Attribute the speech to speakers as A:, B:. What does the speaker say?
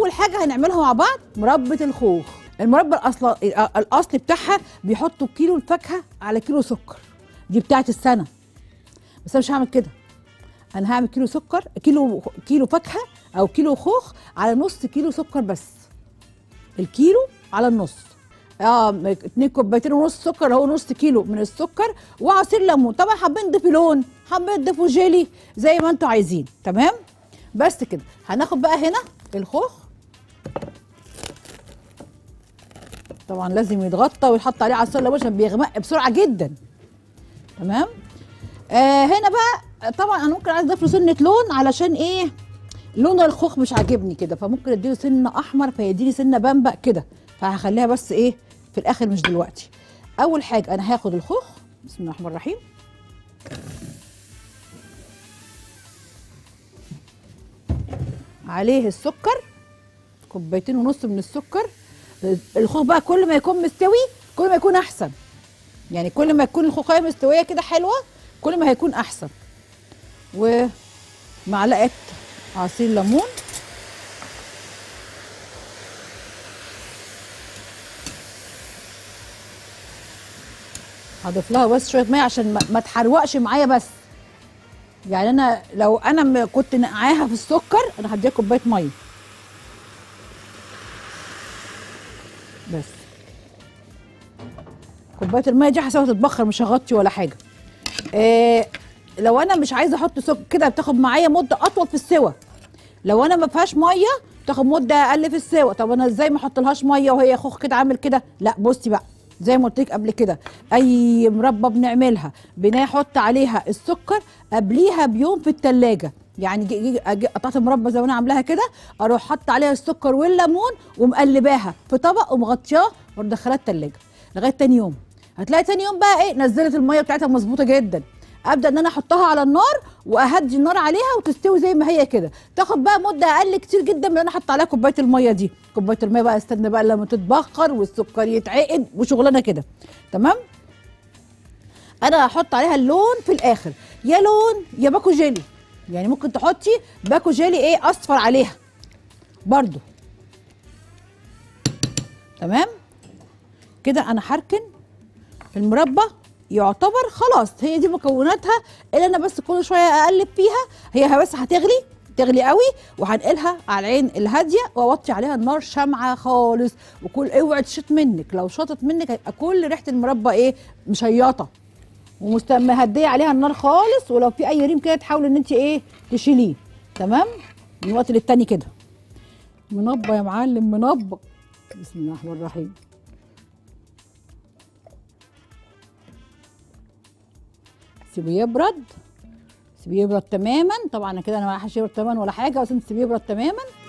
A: اول حاجه هنعملها مع بعض مربى الخوخ المربى الاصل الاصل بتاعها بيحطوا كيلو الفاكهه على كيلو سكر دي بتاعت السنه بس انا مش هعمل كده انا هعمل كيلو سكر كيلو كيلو فاكهه او كيلو خوخ على نص كيلو سكر بس الكيلو على النص اه اتنين كوبايتين ونص سكر اللي هو نص كيلو من السكر وعصير ليمون طبعا حابين نضيفوا لون حابين تضيفوا جيلي زي ما انتوا عايزين تمام بس كده هناخد بقى هنا الخوخ طبعا لازم يتغطى ويتحط عليه عصير ليمون عشان بيغمق بسرعه جدا تمام آه هنا بقى طبعا انا ممكن عايز اضيف له سنه لون علشان ايه لون الخوخ مش عاجبني كده فممكن اديله سنه احمر فيديني سنه بمبق كده فهخليها بس ايه في الاخر مش دلوقتي اول حاجه انا هاخد الخوخ بسم الله الرحمن الرحيم عليه السكر كوبايتين ونص من السكر الخوخ بقى كل ما يكون مستوي كل ما يكون احسن يعني كل ما تكون الخوخايه مستويه كده حلوه كل ما هيكون احسن ومعلقه عصير ليمون هضيف لها بس شويه ميه عشان ما, ما تحروقش معايا بس يعني انا لو انا م- كنت نقعاها في السكر انا هديها كوبايه ميه بس كوبايه الميه دي هسيبها تتبخر مش هغطي ولا حاجه إيه لو انا مش عايزه احط سكر كده بتاخد معايا مده اطول في السوى لو انا ما فيهاش ميه بتاخد مده اقل في السوى طب انا ازاي ما احطلهاش ميه وهي خوخ كده عامل كده لا بصي بقى زي ما قلت لك قبل كده اي مربى بنعملها بنحط عليها السكر قبليها بيوم في التلاجة يعني جي- جي- أجي- قطعت المربى زي ما انا عاملاها كده اروح حاطه عليها السكر والليمون ومقلباها في طبق ومغطياه ومدخلاه التلاجة لغايه تاني يوم هتلاقي تاني يوم بقى ايه نزلت الميه بتاعتها مظبوطه جدا ابدا ان انا احطها على النار واهدي النار عليها وتستوي زي ما هي كده تاخد بقى مده اقل كتير جدا من انا احط عليها كوبايه الميه دي كوبايه الميه بقى استنى بقى لما تتبخر والسكر يتعقد وشغلانه كده تمام انا هحط عليها اللون في الاخر يا لون يا باكو جيلي يعني ممكن تحطي باكو جيلي ايه اصفر عليها برضو تمام كده انا هركن المربى يعتبر خلاص هي دي مكوناتها اللي انا بس كل شويه اقلب فيها هي بس هتغلي تغلي قوي وهنقلها على العين الهاديه واوطي عليها النار شمعه خالص وكل اوعي تشط منك لو شطت منك هيبقى كل ريحه المربى ايه مشيطه ومهديه عليها النار خالص ولو في اي ريم كده تحاولي ان انت ايه تشيليه تمام من وقت للتاني كده منبه يا معلم منبه بسم الله الرحمن الرحيم سيبه يبرد سيبيه يبرد تماما طبعا أنا كده انا ما حدش يبرد تماما ولا حاجه بس انت سيبيه يبرد تماما